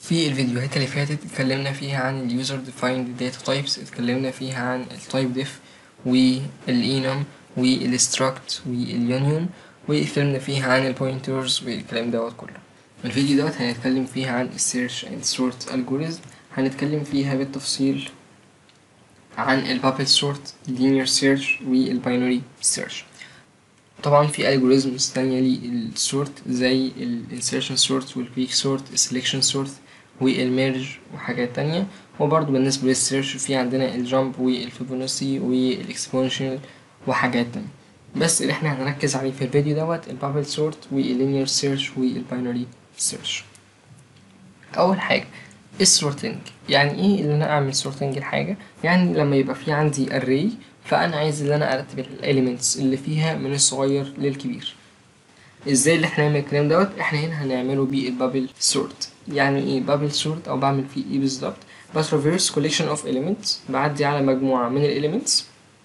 في الفيديوهات اللي فاتت اتكلمنا فيها عن ال user defined data types اتكلمنا فيها عن ال type def والenum والstruct والunion واتكلمنا فيها عن ال pointers والكلام دوت كله الفيديو دوت هنتكلم فيها عن ال search and sort algorithm هنتكلم فيها بالتفصيل عن ال bubble sort linear search وال binary search طبعا في algorithms تانية للسورت زي ال insertion sort وال quick sort ال selection sort والميرج وحاجات تانية وبرضه بالنسبة للسيرش في عندنا الجامب والفيبوناسي والاكسبونشنال وحاجات تانية بس اللي احنا هنركز عليه في الفيديو دوت البابل سورت واللينير سيرش والباينري سيرش اول حاجة السورتنج يعني ايه اللي انا اعمل سورتنج الحاجة يعني لما يبقى في عندي array فانا عايز ان انا ارتب الاليمنتس اللي فيها من الصغير للكبير ازاي اللي احنا نعمل الكلام دوت احنا هنا هنعمله بالبابل سورت يعني ايه بابل سورت او بعمل فيه ايه بالظبط بس reverse collection of elements بعدي على مجموعة من الاليمنتس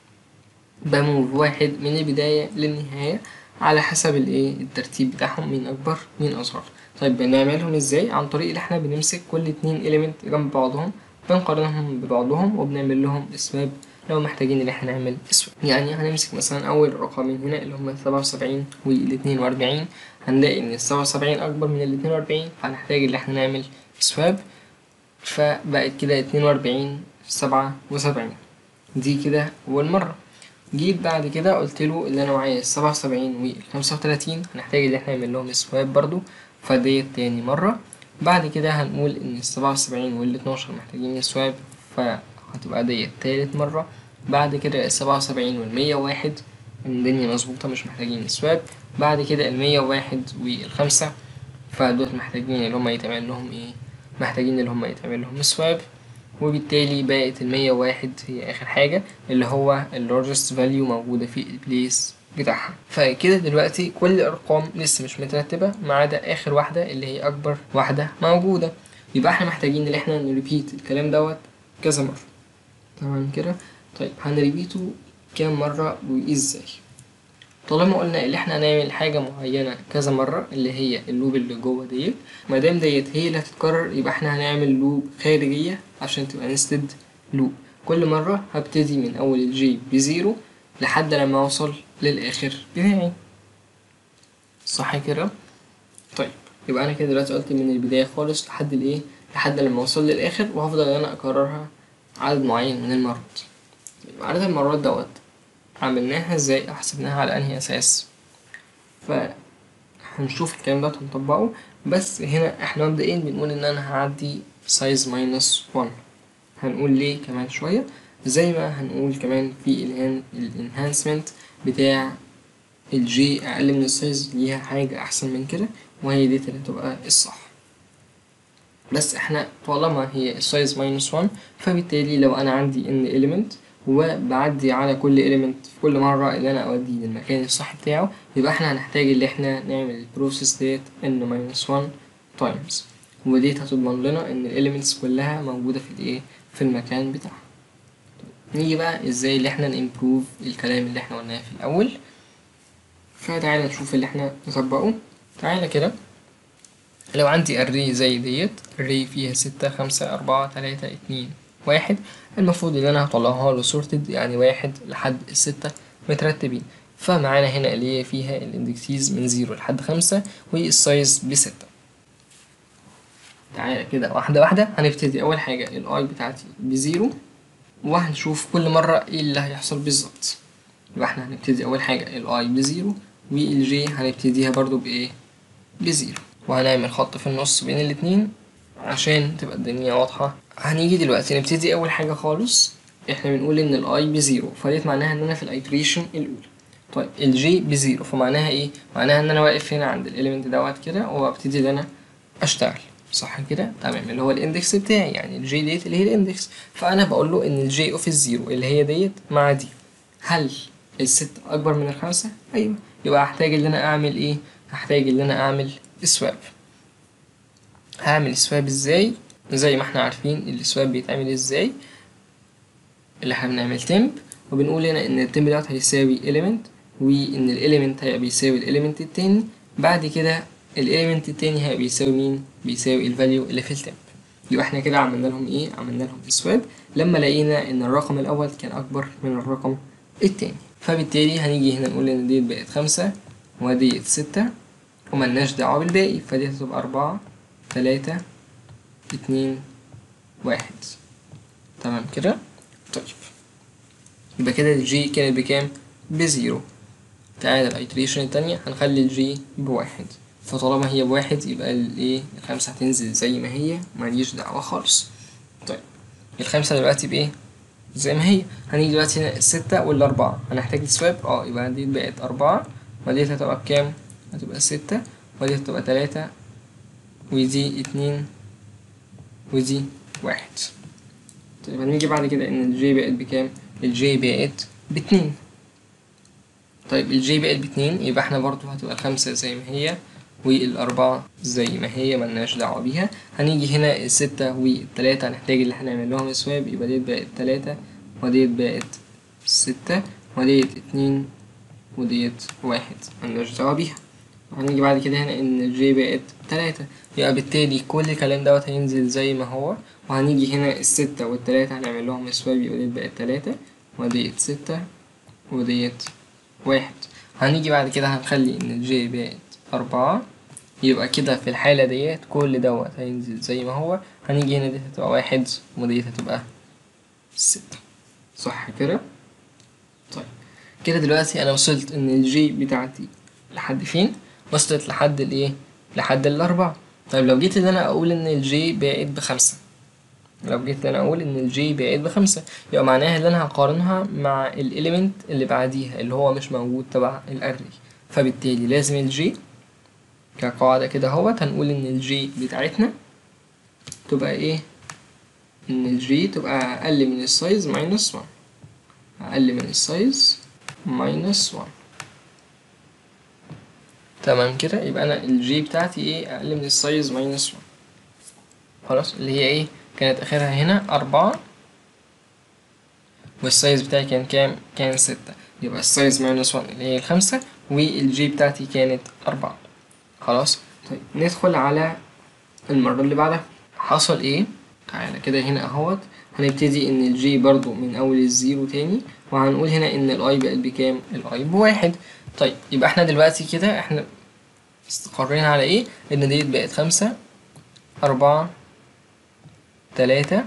بموف واحد من البداية للنهاية على حسب الايه الترتيب بتاعهم مين اكبر مين اصغر طيب بنعملهم ازاي عن طريق ان احنا بنمسك كل اتنين element جنب بعضهم بنقارنهم ببعضهم وبنعمل لهم اسباب لو محتاجين ان احنا نعمل اسود يعني هنمسك مثلا اول رقمين هنا اللي هما سبعة وسبعين والاتنين واربعين هنلاقي ان السبعة وسبعين اكبر من الاتنين واربعين فهنحتاج ان احنا نعمل سواب فبقت كده اتنين واربعين سبعة وسبعين دي كده اول مرة جيت بعد كده قلت له اللي انا معايا السبعة وسبعين والخمسة وتلاتين هنحتاج ان احنا نعمل لهم سواب برضو فديت تاني مرة بعد كده هنقول ان السبعة وسبعين والاتناشر محتاجين سواب ف هتبقى ديت تالت مرة بعد كده السبعة وسبعين والمية واحد الدنيا مظبوطة مش محتاجين سواب بعد كده المية واحد والخمسة فدول محتاجين اللي هما يتعمل لهم ايه محتاجين اللي هما يتعمل لهم سواب وبالتالي بقت المية واحد هي آخر حاجة اللي هو ال largest value موجودة في البليس بتاعها فكده دلوقتي كل الأرقام لسه مش مترتبة ما عدا آخر واحدة اللي هي أكبر واحدة موجودة يبقى احنا محتاجين ان احنا نريبيت الكلام دوت كذا مرة تمام كده طيب هنريبيته كام مرة وازاي طالما قلنا اللي احنا هنعمل حاجة معينة كذا مرة اللي هي اللوب اللي جوه ديت مادام ديت هي اللي هتتكرر يبقى احنا هنعمل لوب خارجية عشان تبقى نستد لوب كل مرة هبتدي من أول الجي بزيرو لحد لما أوصل للآخر بتاعي صح كده طيب يبقى أنا كده دلوقتي قلت من البداية خالص لحد الإيه لحد لما أوصل للآخر وهفضل إن أنا أكررها عدد معين من المرات طيب عدد المرات دوت عملناها ازاي أو حسبناها على انهي اساس فهنشوف الكلام دوت هنطبقه بس هنا احنا مبدئيا بنقول ان انا هعدي سايز ماينس 1 هنقول ليه كمان شوية زي ما هنقول كمان في الانهانسمنت بتاع الجي اقل من السايز ليها حاجة احسن من كده وهي دي اللي هتبقى الصح بس احنا طالما هي السايز ماينس 1 فبالتالي لو انا عندي ان element وبعدي على كل element في كل مرة اللي انا اوديه للمكان الصح بتاعه يبقى احنا هنحتاج اللي احنا نعمل البروسيس ديت ان ماينس 1 تايمز وديت هتضمن لنا ان الاليمنتس كلها موجودة في الايه في المكان بتاعها نيجي بقى ازاي اللي احنا نimprove الكلام اللي احنا قلناه في الاول فتعالى نشوف اللي احنا نطبقه تعالى كده لو عندي array زي ديت array فيها ستة خمسة أربعة تلاتة اتنين واحد المفروض ان انا هطلعها له sorted يعني واحد لحد الستة مترتبين فمعانا هنا اللي هي فيها الاندكسيز من زيرو لحد خمسة والسايز بستة تعالى كده واحدة واحدة هنبتدي أول حاجة الاي بتاعتي بزيرو وهنشوف كل مرة ايه اللي هيحصل بالظبط يبقى احنا هنبتدي أول حاجة الاي بزيرو والجي هنبتديها برضو بإيه بزيرو وهنعمل خط في النص بين الاتنين عشان تبقى الدنيا واضحة هنيجي دلوقتي نبتدي أول حاجة خالص احنا بنقول إن الأي بزيرو فديت معناها إن أنا في الأيتريشن الأولى طيب الجي بزيرو فمعناها إيه؟ معناها إن أنا واقف هنا عند الإليمنت دوت كده وابتدي إن أنا أشتغل صح كده؟ تمام اللي هو الإندكس بتاعي يعني الجي ديت اللي هي الإندكس فأنا بقول له إن الجي أوف الزيرو اللي هي ديت مع دي هل الستة أكبر من الخمسة؟ أيوه يبقى هحتاج إن أنا أعمل إيه؟ هحتاج إن أنا أعمل سواب هعمل سواب ازاي زي ما احنا عارفين السواب بيتعمل ازاي اللي احنا بنعمل تمب وبنقول هنا ان التمب دوت هيساوي element وان الاليمنت هيبقى بيساوي الاليمنت التاني بعد كده الاليمنت التاني هيبقى بيساوي مين بيساوي الفاليو اللي في التمب يبقى احنا كده عملنا لهم ايه عملنا لهم سواب لما لقينا ان الرقم الاول كان اكبر من الرقم التاني فبالتالي هنيجي هنا نقول ان ديت بقت خمسة وديت ستة وملناش دعوة بالباقي فدي هتبقى أربعة تلاتة اتنين واحد تمام كده طيب يبقى كده الجي كانت بكام بزيرو تعالى الايتريشن التانية هنخلي الجي بواحد فطالما هي بواحد يبقى الايه الخمسة هتنزل زي ما هي ماليش دعوة خالص طيب الخمسة دلوقتي بايه زي ما هي هنيجي دلوقتي هنا الستة والأربعة هنحتاج سواب اه يبقى دي بقت أربعة وديت هتبقى بكام هتبقى ستة ودي هتبقى تلاتة ودي اتنين ودي واحد طيب هنيجي بعد كده ان الجي بقت بكام الجي بقت باتنين طيب الجي بقت باتنين يبقى احنا برضو هتبقى الخمسة زي ما هي والأربعة زي ما هي ملناش دعوة بيها هنيجي هنا الستة والتلاتة هنحتاج اللي احنا نعمل لهم سواب يبقى ديت بقت تلاتة وديت بقت ستة وديت اتنين وديت واحد ملناش دعوة بيها هنيجي بعد كده هنا ان الجي بقت تلاتة يبقى بالتالي كل الكلام دوت هينزل زي ما هو وهنيجي هنا الستة والتلاتة هنعمل لهم سواب يبقى ديت بقت تلاتة وديت ستة وديت واحد هنيجي بعد كده هنخلي ان الجي بقت أربعة يبقى كده في الحالة ديت كل دوت هينزل زي ما هو هنيجي هنا ديت هتبقى واحد وديت هتبقى ستة صح كده؟ طيب كده دلوقتي أنا وصلت إن الجي بتاعتي لحد فين؟ وصلت لحد الإيه؟ لحد الأربعة طيب لو جيت إن أنا أقول إن الجي بقت بخمسة لو جيت إن أنا أقول إن الجي بقت بخمسة يبقى معناها إن أنا هقارنها مع الإليمنت اللي بعديها اللي هو مش موجود تبع الأري فبالتالي لازم الجي كقاعدة كده اهوت هنقول إن الجي بتاعتنا تبقى إيه؟ إن الجي تبقى أقل من السايز ماينس وان أقل من السايز ماينس وان تمام كده يبقى أنا الجي بتاعتي إيه أقل من السايز ماينس وان خلاص اللي هي إيه كانت آخرها هنا أربعة والسايز بتاعي كان كام؟ كان ستة يبقى السايز ماينس وان اللي هي الخمسة والجي بتاعتي كانت أربعة خلاص طيب ندخل على المرة اللي بعدها حصل ايه تعالى كده هنا اهوت هنبتدي ان الجي برضو من اول الزيرو تاني وهنقول هنا ان الاي بقت بكام الاي بواحد طيب يبقى احنا دلوقتي كده احنا استقرينا على ايه ان ديت بقت خمسة اربعة تلاتة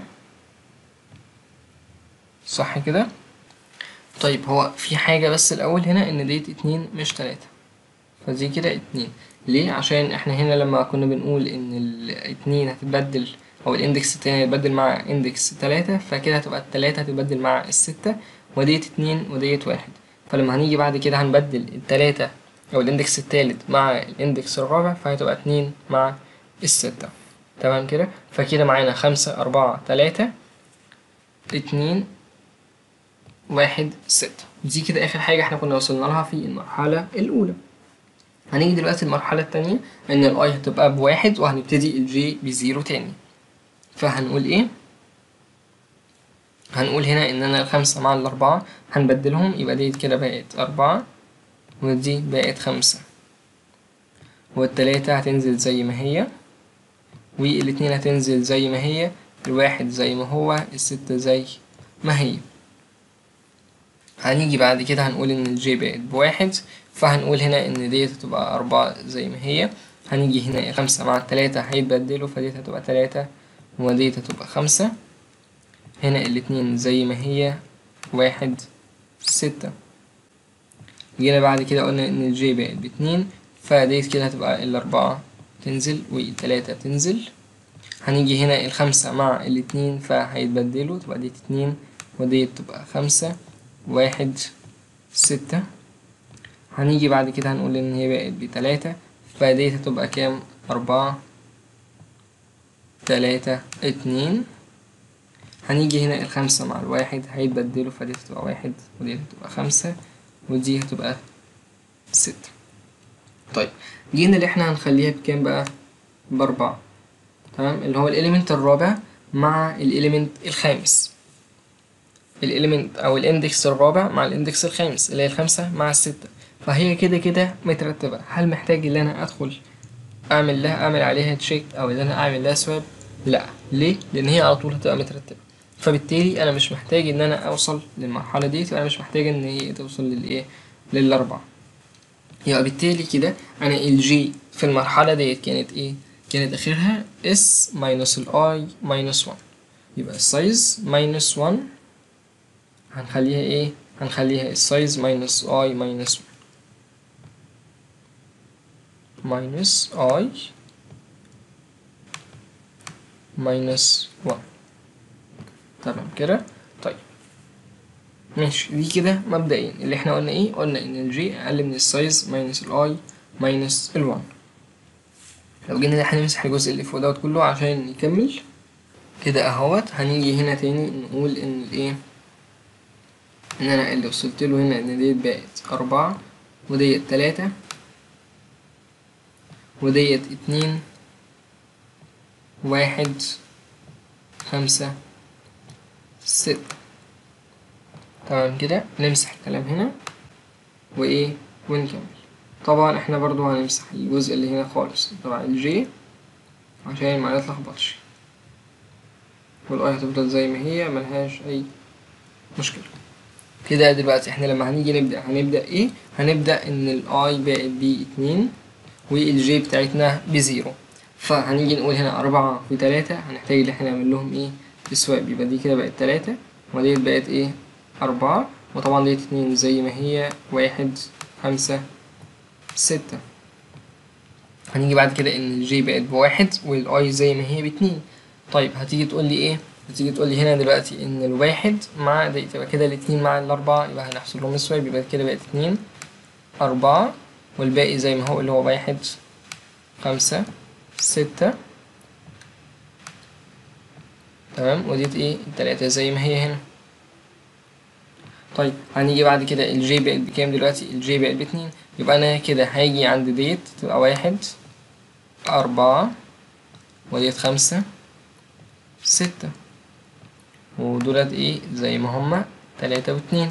صح كده طيب هو في حاجة بس الأول هنا إن ديت اتنين مش تلاتة فدي كده اتنين ليه؟ عشان احنا هنا لما كنا بنقول إن الاتنين هتتبدل أو الإندكس التاني هيتبدل مع إندكس تلاتة فكده هتبقى التلاتة هتتبدل مع الستة وديت اتنين وديت واحد فلما هنيجي بعد كده هنبدل التلاتة أو الإندكس التالت مع الإندكس الرابع فهتبقى اتنين مع الستة تمام كده فكده معانا خمسة أربعة تلاتة اتنين واحد ستة دي كده آخر حاجة احنا كنا وصلنا لها في المرحلة الأولى هنيجي دلوقتي المرحلة التانية إن الأي هتبقى بواحد وهنبتدي الجي بزيرو تاني فهنقول إيه؟ هنقول هنا إن أنا الخمسة مع الأربعة هنبدلهم يبقى ديت كده بقت أربعة ودي بقت خمسة والتلاتة هتنزل زي ما هي والاتنين هتنزل زي ما هي الواحد زي ما هو الستة زي ما هي هنيجي بعد كده هنقول ان الجي بقت بواحد فهنقول هنا ان ديت هتبقى أربعة زي ما هي هنيجي هنا الخمسة مع التلاتة هيتبدلوا فديت هتبقى تلاتة وديت هتبقى خمسة هنا الاتنين زي ما هي واحد ستة جينا بعد كده قلنا ان الجي بقت باتنين فديت كده هتبقى الأربعة تنزل والتلاتة تنزل هنيجي هنا الخمسة مع الاتنين فهيتبدلوا تبقى ديت اتنين وديت تبقى خمسة واحد ستة هنيجي بعد كده هنقول إن هي بقت بتلاتة فديت هتبقى كام أربعة تلاتة اتنين هنيجي هنا الخمسة مع الواحد هيتبدلوا فديت هتبقى واحد وديت هتبقى خمسة ودي هتبقى ستة طيب جينا اللي احنا هنخليها بكام بقى بأربعة تمام اللي هو الإليمنت الرابع مع الإليمنت الخامس الإليمنت أو الإندكس الرابع مع الإندكس الخامس اللي هي الخمسة مع الستة فهي كده كده مترتبة هل محتاج إن أنا أدخل أعمل لها أعمل عليها تشيك أو إن أنا أعمل لها سواب لا ليه لان هي على طول هتبقى مترتبه فبالتالي انا مش محتاج ان انا اوصل للمرحله ديت وانا مش محتاج ان هي توصل للايه للاربعه يبقى بالتالي كده انا الجي في المرحله ديت كانت ايه كانت اخرها اس ماينس الاي ماينس 1 يبقى السايز ماينس 1 هنخليها ايه هنخليها السايز ماينس اي ماينس 1 ماينس اي ماينس 1 تمام كده طيب ماشي دي كده مبدئيا اللي احنا قلنا ايه قلنا ان الجي اقل من السايز ماينس الاي ماينس ال1 لو جينا احنا نمسح الجزء اللي فوق دوت كله عشان نكمل كده اهوت هنيجي هنا تاني نقول ان الايه ان انا اللي وصلت له هنا ان ديت بقت أربعة وديت تلاتة وديت اتنين واحد خمسة ستة تمام كده نمسح الكلام هنا وايه ونكمل طبعا احنا برضو هنمسح الجزء اللي هنا خالص طبعا الجي عشان ما نتلخبطش والاي هتفضل زي ما هي ملهاش اي مشكلة كده دلوقتي احنا لما هنيجي نبدأ هنبدأ ايه هنبدأ ان الاي بقت باتنين والجي بتاعتنا بزيرو فهنيجي نقول هنا أربعة وتلاتة هنحتاج ان احنا نعمل لهم ايه اسواب يبقى دي كده بقت تلاتة وديت بقت ايه أربعة وطبعا ديت اتنين زي ما هي واحد خمسة ستة هنيجي بعد كده ان الجي بقت بواحد والاي زي ما هي باتنين طيب هتيجي تقول لي ايه هتيجي تقول لي هنا دلوقتي ان الواحد مع ده يبقى كده الاتنين مع الاربعة يبقى هنحصل لهم اسواب يبقى كده بقت اتنين اربعة والباقي زي ما هو اللي هو واحد خمسة ستة تمام وديت ايه التلاتة زي ما هي هنا طيب هنيجي بعد كده الجي بقت بكام دلوقتي الجي بقت باتنين يبقى انا كده هاجي عند ديت تبقى واحد أربعة وديت خمسة ستة ودولت ايه زي ما هما تلاتة واتنين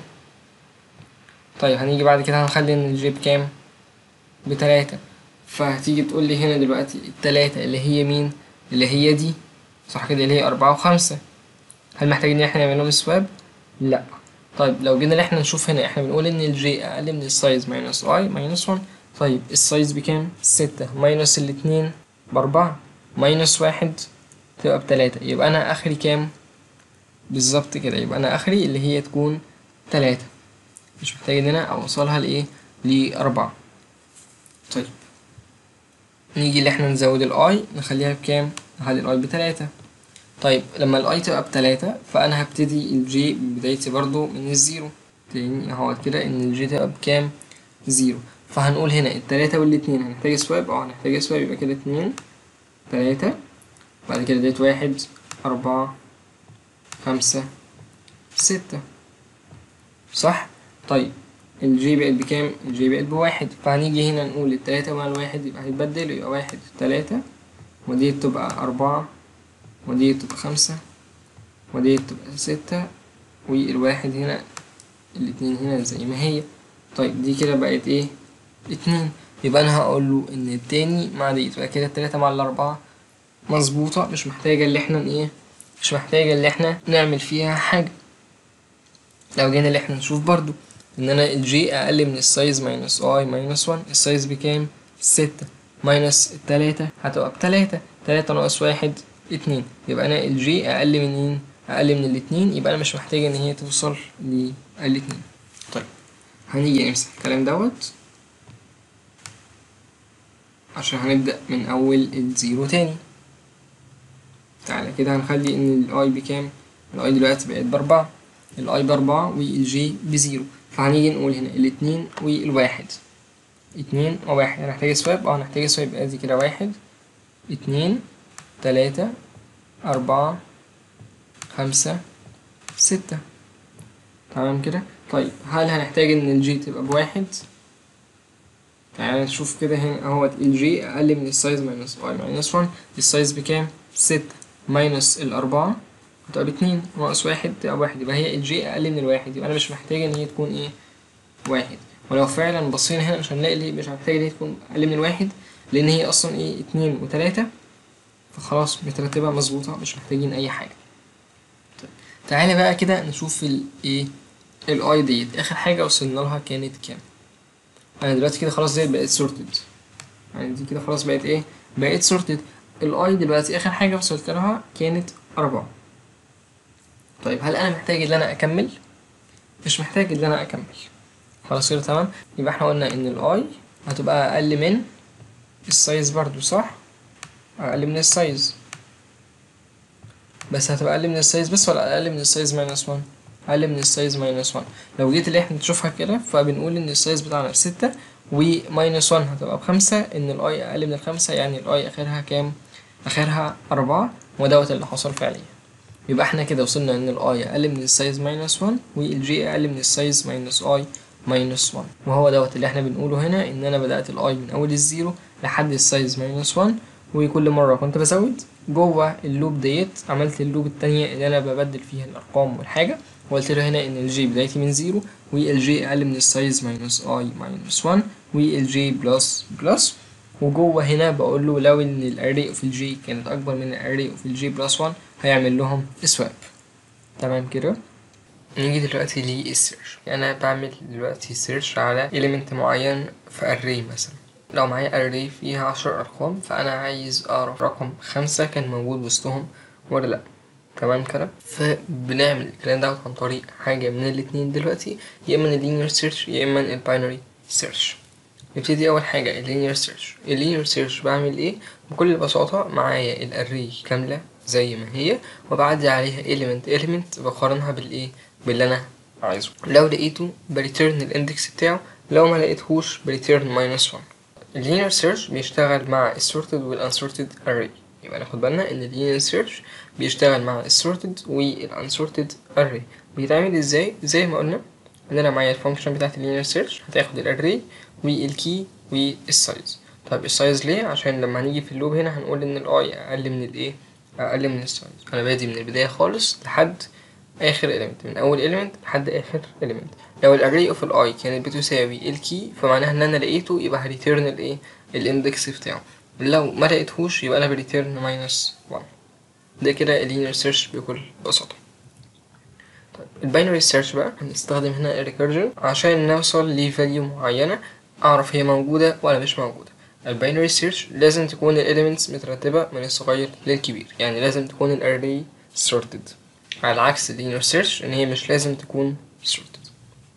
طيب هنيجي بعد كده هنخلي ان الجي بكام بتلاتة فهتيجي تقول لي هنا دلوقتي التلاتة اللي هي مين اللي هي دي صح كده اللي هي أربعة وخمسة هل محتاجين ان احنا نعمل لهم سواب لا طيب لو جينا احنا نشوف هنا احنا بنقول ان الجي اقل من السايز ماينس اي ماينس 1 طيب السايز بكام ستة ماينس الاتنين بأربعة ماينس واحد تبقى بتلاتة يبقى أنا آخري كام؟ بالظبط كده يبقى أنا آخري اللي هي تكون تلاتة مش محتاج إن أنا أوصلها لإيه؟ لأربعة طيب نيجي اللي احنا نزود الأي نخليها بكام؟ نخلي الأي بتلاتة طيب لما الأي تبقى بتلاتة فأنا هبتدي الجي بدايتي برضو من الزيرو تاني اهوت كده إن الجي تبقى بكام؟ زيرو فهنقول هنا التلاتة والاتنين هنحتاج سواب اه هنحتاج سواب يبقى كده اتنين تلاتة بعد كده ديت واحد أربعة خمسة ستة صح؟ طيب الجي بقت بكام؟ الجي بقت بواحد فهنيجي هنا نقول التلاتة مع الواحد يبقى هيتبدل يبقى واحد تلاتة ودي تبقى أربعة ودي تبقى خمسة ودي تبقى ستة والواحد هنا الاتنين هنا زي ما هي طيب دي كده بقت ايه؟ اتنين يبقى انا هقول له ان التاني مع دي يبقى كده التلاتة مع الأربعة مظبوطة مش محتاجة اللي احنا ايه مش محتاجة اللي احنا نعمل فيها حاجة لو جينا اللي احنا نشوف برضو ان انا الجي اقل من السايز ماينس اي ماينس وان السايز بكام ستة ماينس التلاتة هتبقى بتلاتة تلاتة ناقص واحد اتنين يبقى انا الجي اقل من مين اقل من الاتنين يبقى انا مش محتاجة ان هي توصل للاتنين طيب هنيجي نمسح الكلام دوت عشان هنبدأ من أول الزيرو تاني تعالى كده هنخلي إن الأي بكام الأي دلوقتي بقت بأربعة الأي بأربعة والجي بزيرو فهنيجي نقول هنا الاتنين والواحد اتنين وواحد هنحتاج سواب اه هنحتاج سواب يبقى دي كده واحد اتنين تلاتة أربعة خمسة ستة تمام كده طيب هل هنحتاج إن الجي تبقى بواحد تعالى نشوف كده هنا اهوت الجي اقل من السايز ماينس واي ماينس 1 السايز بكام؟ ستة ماينس الأربعة هتبقى باتنين ناقص واحد تبقى واحد يبقى هي الجي أقل من الواحد يبقى أنا مش محتاج إن هي تكون إيه؟ واحد ولو فعلا بصينا هنا مش هنلاقي ليه مش محتاج إن هي تكون أقل من الواحد لأن هي أصلا إيه اتنين وتلاتة فخلاص مترتبة مظبوطة مش محتاجين أي حاجة طيب تعالى بقى كده نشوف ال ايه الاي ديت آخر حاجة وصلنا لها كانت كام أنا دلوقتي كده خلاص ديت بقت sorted يعني دي كده خلاص بقت ايه بقت sorted الاي دلوقتي آخر حاجة وصلت لها كانت أربعة طيب هل أنا محتاج إن أنا أكمل؟ مش محتاج إن أنا أكمل خلاص كده تمام يبقى احنا قلنا إن الاي هتبقى أقل من السايز برضو صح؟ أقل من السايز بس هتبقى أقل من السايز بس ولا أقل من السايز ماينس وان؟ أقل من السايز ماينس وان لو جيت اللي احنا نشوفها كده فبنقول إن السايز بتاعنا بستة وماينس وان هتبقى بخمسة إن الأي أقل من الخمسة يعني الأي آخرها كام؟ آخرها أربعة ودوت اللي حصل فعليا يبقى احنا كده وصلنا إن الأي أقل من السايز ماينس وان والجي أقل من السايز ماينس أي ماينس 1 وهو دوت اللي احنا بنقوله هنا ان انا بدأت الاي من اول الزيرو لحد السايز ماينس 1 وكل مرة كنت بزود جوه اللوب ديت عملت اللوب التانية اللي انا ببدل فيها الارقام والحاجة وقلت له هنا ان الجي بدايتي من زيرو والجي اقل من السايز ماينس اي ماينس 1 والجي بلس بلس وجوه هنا بقول له لو ان الاري اوف الجي كانت اكبر من الاري اوف الجي بلس 1 هيعمل لهم سواب تمام كده نيجي دلوقتي للسيرش انا بعمل دلوقتي سيرش على element معين في array مثلا لو معايا array فيها عشر ارقام فانا عايز اعرف رقم خمسة كان موجود وسطهم ولا لا تمام كده فبنعمل الكلام دوت عن طريق حاجة من الاتنين دلوقتي يا اما اللينير سيرش يا اما الباينري سيرش نبتدي اول حاجة اللينير سيرش اللينير سيرش بعمل ايه بكل بساطة معايا الاري كاملة زي ما هي وبعدي عليها element element بقارنها بالايه باللي انا عايزه لو لقيته بريتيرن الاندكس بتاعه لو ما لقيتهوش بريتيرن ماينس 1 اللينير سيرش بيشتغل مع السورتد والانسورتد array يبقى ناخد بالنا ان اللينير سيرش بيشتغل مع السورتد والانسورتد array بيتعمل ازاي زي ما قلنا ان انا معايا الفانكشن بتاعت اللينير سيرش هتاخد الاري والكي والسايز طب السايز ليه عشان لما هنيجي في اللوب هنا هنقول ان الاي اقل من الايه اقل من السايز انا بادي من البدايه خالص لحد اخر element من اول element لحد اخر element لو الاري اوف الاي كانت بتساوي الكي فمعناها ان انا لقيته يبقى هريتيرن الايه الاندكس بتاعه لو ما لقيتهوش يبقى انا بريتيرن ماينس 1 ده كده اللينير سيرش بكل بساطه طيب الباينري سيرش بقى هنستخدم هنا الريكيرجن عشان نوصل لفاليو معينه اعرف هي موجوده ولا مش موجوده الباينري سيرش لازم تكون الاليمنتس مترتبه من الصغير للكبير يعني لازم تكون الاري sorted على عكس اللينير سيرش ان هي مش لازم تكون sorted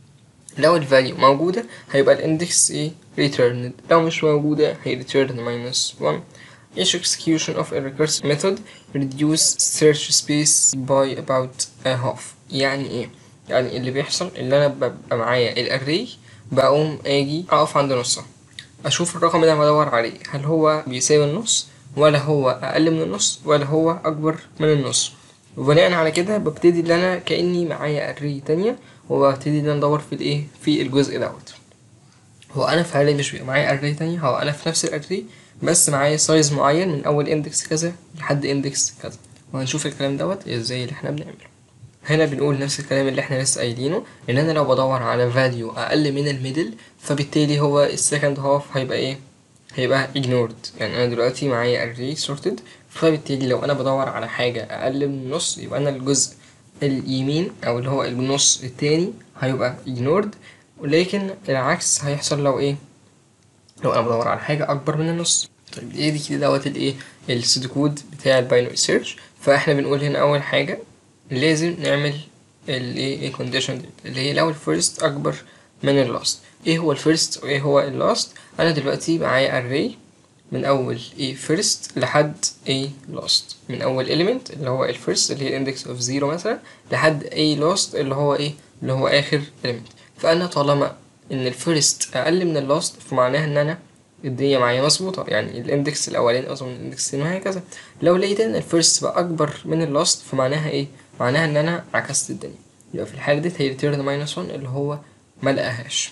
لو الفاليو موجودة هيبقى الاندكس ايه returned لو مش موجودة هي return minus 1 each execution of a recursive method reduce search space by about a half يعني ايه يعني اللي بيحصل اللي انا ببقى معايا الاري بقوم اجي اقف عند نصها اشوف الرقم اللي انا بدور عليه هل هو بيساوي النص ولا هو اقل من النص ولا هو اكبر من النص وبناء على كده ببتدي ان انا كاني معايا اري تانية وببتدي ان انا ادور في الايه في الجزء دوت هو انا فعلا مش بيبقى معايا اري تانية هو انا في نفس الاري بس معايا سايز معين من اول اندكس كذا لحد اندكس كذا وهنشوف الكلام دوت ازاي اللي احنا بنعمله هنا بنقول نفس الكلام اللي احنا لسه قايلينه ان انا لو بدور على فاليو اقل من الميدل فبالتالي هو السكند هاف هيبقى ايه هيبقى ignored يعني انا دلوقتي معايا array sorted فبالتالي لو انا بدور على حاجة اقل من النص يبقى انا الجزء اليمين او اللي هو النص التاني هيبقى ignored ولكن العكس هيحصل لو ايه لو انا بدور على حاجة اكبر من النص طيب ايه دي كده دوت الايه السيد كود بتاع الباينري سيرش فاحنا بنقول هنا اول حاجة لازم نعمل الايه الكونديشن اللي هي لو الفيرست اكبر من اللاست ايه هو الفيرست وايه هو اللاست انا دلوقتي معايا array من اول a first لحد a last من اول element اللي هو الفيرست اللي هي index of zero مثلا لحد a last اللي هو ايه اللي هو اخر element فانا طالما ان الفيرست اقل من اللاست فمعناها ان انا الدنيا معايا مظبوطة يعني الاندكس الاولاني اصغر من الاندكس الثاني وهكذا لو لقيت ان الفيرست بقى اكبر من اللاست فمعناها ايه معناها ان انا عكست الدنيا يبقى في الحالة دي هي return minus 1 اللي هو ما لقاهاش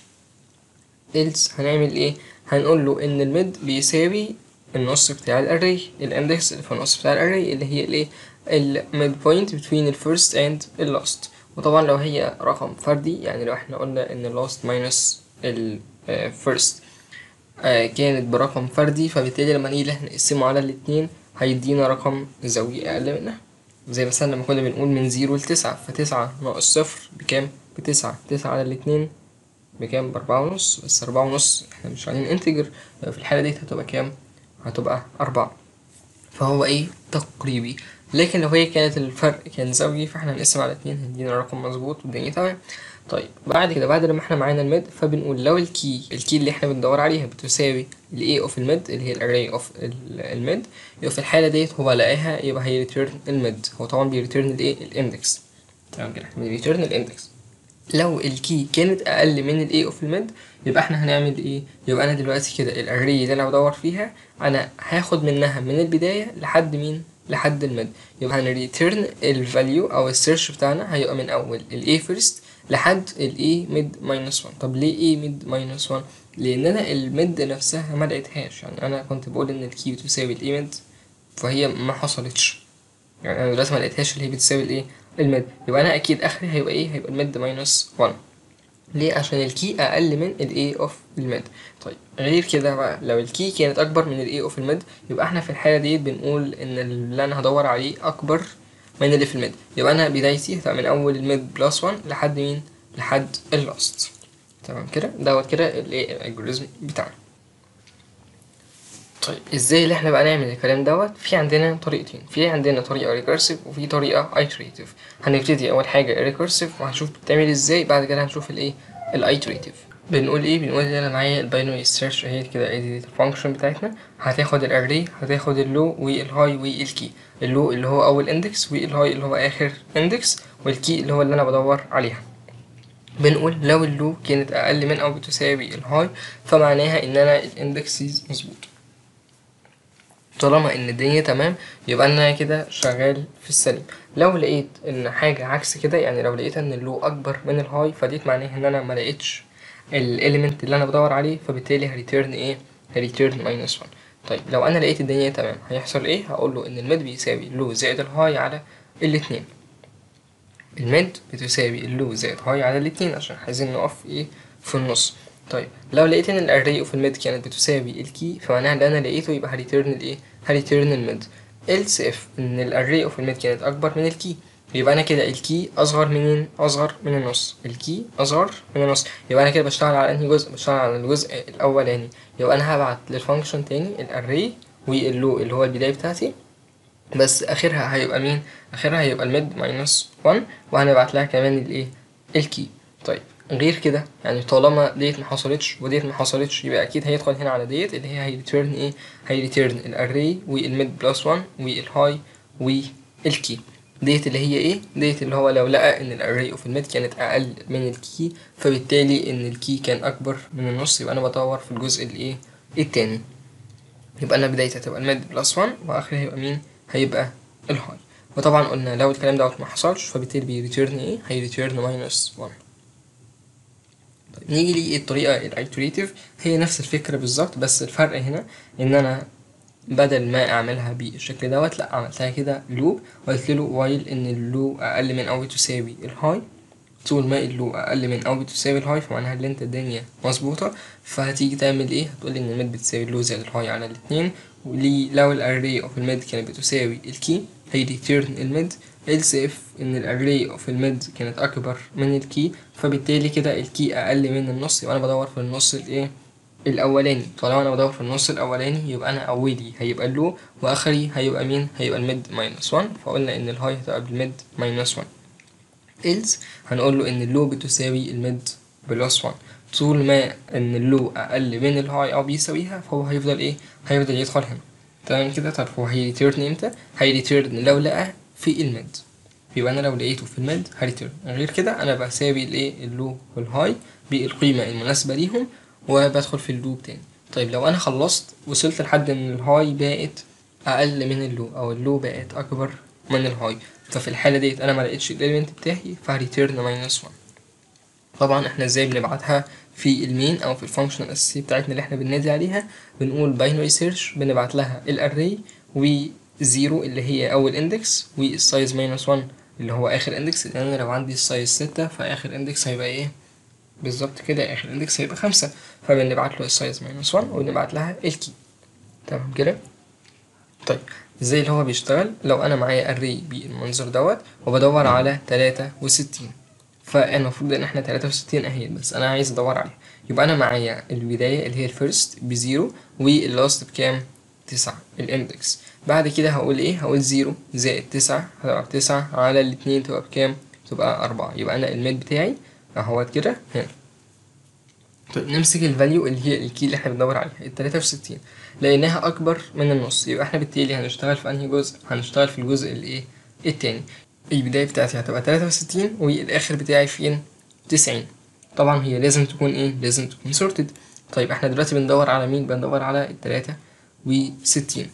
else هنعمل ايه هنقول له ان الميد بيساوي النص بتاع الاري الاندكس اللي في النص بتاع الاري اللي هي الايه الميد بوينت between الفيرست اند اللاست وطبعا لو هي رقم فردي يعني لو احنا قلنا ان اللاست ماينس الفيرست كانت برقم فردي فبالتالي لما نيجي احنا نقسمه على الاتنين هيدينا رقم زوجي اقل منها زي مثلا لما كنا بنقول من زيرو لتسعة فتسعة ناقص صفر بكام بتسعة تسعة على الاتنين بكام بأربعة ونص بس أربعة ونص احنا مش عايزين انتجر في الحالة دي هتبقى كام هتبقى أربعة فهو ايه تقريبي لكن لو هي كانت الفرق كان زوجي فاحنا هنقسم على اتنين هيدينا رقم مظبوط والدنيا تمام طيب بعد كده بعد لما احنا معانا الميد فبنقول لو الكي الكي اللي احنا بندور عليها بتساوي الاي اوف الميد اللي هي الاري اوف الميد يبقى في الحالة ديت هو لقاها يبقى هي ريتيرن الميد هو طبعا بيريتيرن الايه الاندكس تمام كده احنا بنريتيرن الاندكس لو الكي كانت اقل من الاي اوف الميد يبقى احنا هنعمل ايه يبقى انا دلوقتي كده الاري اللي انا بدور فيها انا هاخد منها من البدايه لحد مين لحد الميد يبقى هنريتيرن الفاليو او السيرش بتاعنا هيبقى من اول الاي فيرست لحد الاي ميد ماينس 1 طب ليه اي ميد ماينس 1 لان انا الميد نفسها ما لقيتهاش يعني انا كنت بقول ان الكي بتساوي الاي ميد فهي ما حصلتش يعني انا دلوقتي ما لقيتهاش اللي هي بتساوي الايه الميد يبقى انا اكيد اخري هيبقى ايه هيبقى الميد ماينس 1 ليه عشان الكي اقل من الاي اوف الميد طيب غير كده بقى لو الكي كانت اكبر من الاي اوف الميد يبقى احنا في الحاله دي بنقول ان اللي انا هدور عليه اكبر من اللي في الميد يبقى انا بدايتي هتبقى من اول الميد بلس 1 لحد مين لحد اللاست تمام كده دوت كده الايه الالجوريزم بتاعنا طيب ازاي اللي احنا بقى نعمل الكلام دوت في عندنا طريقتين في عندنا طريقه ريكورسيف وفي طريقه ايتريتيف هنبتدي اول حاجه ريكورسيف وهنشوف بتعمل ازاي بعد كده هنشوف الايه الايتريتيف بنقول ايه بنقول ان انا معايا الباينري سيرش اهي كده ادي الفانكشن بتاعتنا هتاخد الاري هتاخد اللو والهاي والكي اللو اللي هو اول اندكس والهاي اللي هو اخر اندكس والكي اللي هو اللي انا بدور عليها بنقول لو اللو كانت اقل من او بتساوي الهاي فمعناها ان انا الاندكسز مظبوط طالما ان الدنيا تمام يبقى انا كده شغال في السليم لو لقيت ان حاجه عكس كده يعني لو لقيت ان اللو اكبر من الهاي فديت معناها ان انا ما لقيتش الاليمنت اللي انا بدور عليه فبالتالي هريتيرن ايه هريتيرن ماينس 1 طيب لو انا لقيت الدنيا تمام هيحصل ايه هقول له ان الميد بيساوي اللو زائد الهاي على الاتنين الميد بتساوي اللو زائد هاي على الاتنين عشان عايزين نقف ايه في النص طيب لو لقيت ان الاري اوف الميد كانت بتساوي الكي فمعناها اللي انا لقيته يبقى هريتيرن الايه هريتيرن الميد else if ان الاري اوف الميد كانت اكبر من الكي يبقى انا كده الكي اصغر منين اصغر من النص الكي اصغر من النص يبقى انا كده بشتغل على انهي جزء بشتغل على الجزء الاولاني يبقى انا هبعت للفانكشن تاني الاري واللو اللي هو البدايه بتاعتي بس اخرها هيبقى مين اخرها هيبقى الميد ماينس 1 وهنبعت لها كمان الايه الكي طيب غير كده يعني طالما ديت ما حصلتش وديت ما حصلتش يبقى اكيد هيدخل هنا على ديت اللي هي هيريتيرن ايه هيريتيرن الاري والميد بلس 1 والهاي والكي ديت اللي هي ايه ديت اللي هو لو لقى ان الاري اوف الميد كانت اقل من الكي فبالتالي ان الكي كان اكبر من النص يبقى انا بدور في الجزء الايه التاني يبقى انا بدايتي هتبقى الميد بلس 1 واخرها هيبقى مين هيبقى الهاي وطبعا قلنا لو الكلام دوت ما حصلش فبالتالي بيريتيرن ايه هيريتيرن ماينس 1 طيب نيجي للطريقة الايتريتيف هي نفس الفكرة بالظبط بس الفرق هنا ان انا بدل ما اعملها بالشكل دوت لا عملتها كده لوب وقلت له وايل ان اللو اقل من او تساوي الهاي طول ما اللو اقل من او بتساوي الهاي فمعناها ان انت الدنيا مظبوطة فهتيجي تعمل ايه هتقول ان الميد بتساوي اللو زائد الهاي على الاتنين ولي لو الاري اوف الميد كانت بتساوي الكي هيريتيرن الميد else if ان الاري اوف الميد كانت اكبر من الكي فبالتالي كده الكي اقل من النص يبقى انا بدور في النص الايه الاولاني طالما انا بدور في النص الاولاني يبقى انا اولي هيبقى اللو واخري هيبقى مين هيبقى الميد ماينس 1 فقلنا ان الهاي هتبقى بالميد ماينس 1 else هنقول له ان اللو بتساوي الميد بلس 1 طول ما ان اللو اقل من الهاي او بيساويها فهو هيفضل ايه هيفضل يدخل هنا تمام كده طب هو هيريتيرن امتى هيريتيرن لو لقى في الميد يبقى انا لو لقيته في الميد هريتيرن غير كده انا بساوي الايه اللو والهاي بالقيمه المناسبه ليهم وبدخل في اللوب تاني طيب لو انا خلصت وصلت لحد ان الهاي بقت اقل من اللو او اللو بقت اكبر من الهاي ففي الحاله ديت انا ما لقيتش الاليمنت بتاعي فهريتيرن ماينس 1 طبعا احنا ازاي بنبعتها في المين او في الفانكشن الاساسيه بتاعتنا اللي احنا بننادي عليها بنقول باينري سيرش بنبعت لها الاري وزيرو اللي هي اول اندكس والسايز ماينس 1 اللي هو اخر اندكس لان انا لو عندي السايز ستة فاخر اندكس هيبقى ايه بالظبط كده اخر اندكس هيبقى خمسة فبنبعت له السايز ماينس 1 ونبعت لها الكي تمام كده طيب ازاي اللي هو بيشتغل لو انا معايا array بالمنظر دوت وبدور على تلاتة وستين فالمفروض ان احنا تلاتة وستين اهي بس انا عايز ادور عليها يبقى انا معايا البداية اللي هي الفيرست بزيرو واللاست بكام تسعة الاندكس بعد كده هقول ايه هقول زيرو زائد تسعة هتبقى بتسعة على الاتنين تبقى بكام تبقى أربعة يبقى أنا الميد بتاعي اهوت كده هنا طيب نمسك الفاليو اللي هي الكي اللي احنا بندور عليها التلاتة وستين لقيناها أكبر من النص يبقى احنا بالتالي هنشتغل في أنهي جزء هنشتغل في الجزء الإيه التاني البداية بتاعتي هتبقى تلاتة وستين والآخر بتاعي فين تسعين طبعا هي لازم تكون ايه لازم تكون sorted طيب احنا دلوقتي بندور على مين بندور على التلاتة وستين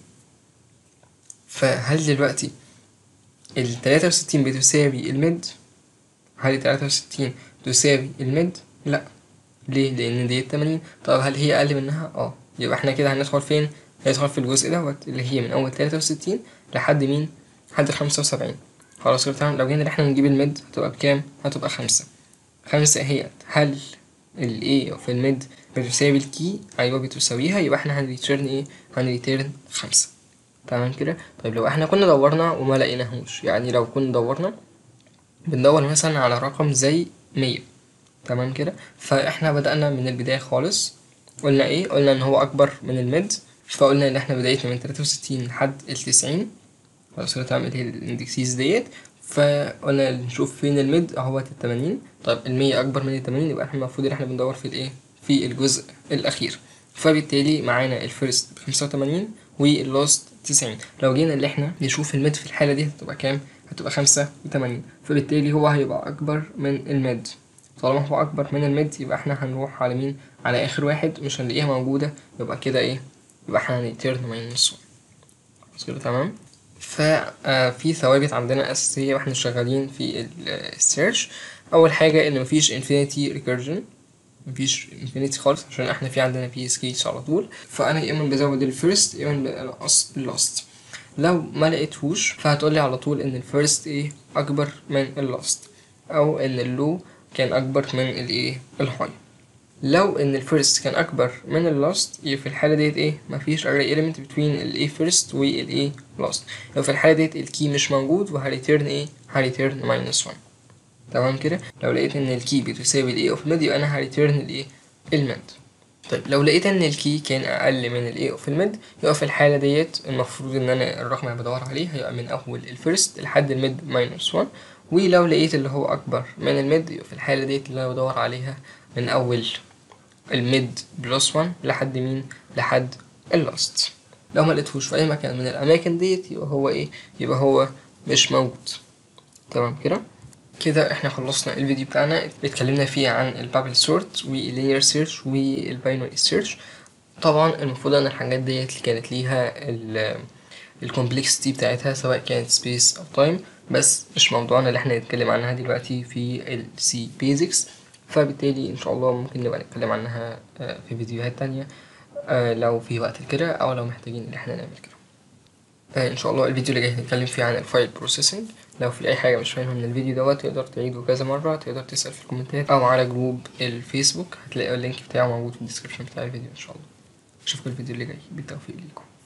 فهل دلوقتي التلاتة وستين بتساوي الميد هل التلاتة وستين تساوي الميد لا ليه لان دي تمانين طب هل هي اقل منها اه يبقى احنا كده هندخل فين هندخل في الجزء دوت اللي هي من اول تلاتة وستين لحد مين لحد خمسة وسبعين خلاص كده تمام لو جينا احنا نجيب الميد هتبقى بكام هتبقى خمسة خمسة هي هل ال A في الميد بتساوي الكي أيوة بتساويها يبقى احنا هنريتيرن ايه هنريتيرن خمسة تمام كده طيب لو احنا كنا دورنا وما لقيناهوش يعني لو كنا دورنا بندور مثلا على رقم زي مية تمام كده فاحنا بدأنا من البداية خالص قلنا ايه قلنا ان هو اكبر من الميد فقلنا ان احنا بدايتنا من تلاتة وستين لحد التسعين خلاص كده تمام اللي هي الاندكسيز ديت فقلنا نشوف فين الميد اهوت التمانين طيب المية أكبر من التمانين يبقى احنا المفروض إن احنا بندور في الإيه؟ في الجزء الأخير فبالتالي معانا الفيرست بخمسة وتمانين واللاست تسعين لو جينا اللي احنا نشوف الميد في الحالة دي هتبقى كام؟ هتبقى خمسة وتمانين فبالتالي هو هيبقى أكبر من الميد طالما هو أكبر من الميد يبقى احنا هنروح على مين؟ على آخر واحد مش هنلاقيها موجودة يبقى كده إيه؟ يبقى احنا هنتيرن ماينس خلاص كده تمام؟ ففي ثوابت عندنا أساسية واحنا شغالين في السيرش أول حاجة إن مفيش انفينيتي ريكيرجن مفيش انفينيتي خالص عشان احنا في عندنا بي اس كيس على طول فأنا يا إما بزود الفيرست يا إما بنقص اللاست لو ما لقيتهوش فهتقولي على طول إن الفيرست إيه أكبر من اللاست أو إن اللو كان أكبر من الإيه الهاي لو ان الفيرست كان اكبر من اللاست يبقى في الحاله ديت ايه مفيش array element between الايه فيرست والايه لاست لو في الحاله ديت الكي مش موجود وهريتيرن ايه هريتيرن minus 1 تمام كده لو لقيت ان الكي بتساوي الايه اوف الميد يبقى انا هريتيرن الايه الميد طيب لو لقيت ان الكي كان اقل من الايه اوف الميد يبقى في الحاله ديت المفروض ان انا الرقم اللي بدور عليه هيبقى من اول الفيرست لحد الميد minus 1 ولو لقيت اللي هو اكبر من الميد يبقى في الحاله ديت اللي انا بدور عليها من اول الميد بلس 1 لحد مين لحد اللاست لو ما لقيتهوش في اي مكان من الاماكن ديت يبقى هو ايه يبقى هو مش موجود تمام كده كده احنا خلصنا الفيديو بتاعنا اتكلمنا فيه عن البابل سورت واللينير سيرش والباينري سيرش طبعا المفروض ان الحاجات ديت كانت ليها الكومبلكسيتي بتاعتها سواء كانت سبيس او تايم بس مش موضوعنا اللي احنا نتكلم عنها دلوقتي في السي بيزكس فبالتالي ان شاء الله ممكن نبقى نتكلم عنها في فيديوهات تانية لو في وقت كده او لو محتاجين ان احنا نعمل كده ان شاء الله الفيديو اللي جاي هنتكلم فيه عن الفايل بروسيسنج لو في اي حاجه مش فاهمها من الفيديو دوت تقدر تعيده كذا مره تقدر تسال في الكومنتات او على جروب الفيسبوك هتلاقي اللينك بتاعه موجود في الديسكربشن بتاع الفيديو ان شاء الله اشوفكم الفيديو اللي جاي بالتوفيق ليكم